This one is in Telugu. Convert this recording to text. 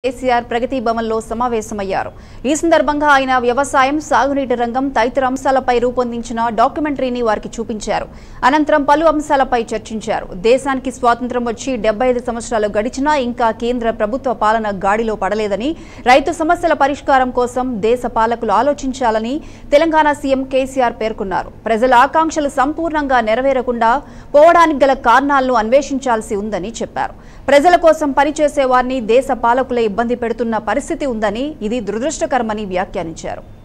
కేసీఆర్ ప్రగతి భవన్లో సమావేశమయ్యారు ఈ సందర్భంగా ఆయన వ్యవసాయం సాగునీటి రంగం తదితర అంశాలపై రూపొందించిన డాక్యుమెంటరీని వారికి చూపించారు అనంతరం పలు అంశాలపై చర్చించారు దేశానికి స్వాతంత్రం వచ్చి డెబ్బై ఐదు సంవత్సరాలు గడిచినా ఇంకా కేంద్ర ప్రభుత్వ పాలన గాడిలో పడలేదని రైతు సమస్యల పరిష్కారం కోసం దేశ పాలకులు ఆలోచించాలని తెలంగాణ సీఎం కేసీఆర్ పేర్కొన్నారు ప్రజల ఆకాంక్షలు సంపూర్ణంగా నెరవేరకుండా పోవడానికి గల కారణాలను అన్వేషించాల్సి ఉందని చెప్పారు ప్రజల కోసం పనిచేసే వారిని దేశ పాలకులే ఇబ్బంది పెడుతున్న పరిస్థితి ఉందని ఇది దురదృష్టకరమని వ్యాఖ్యానించారు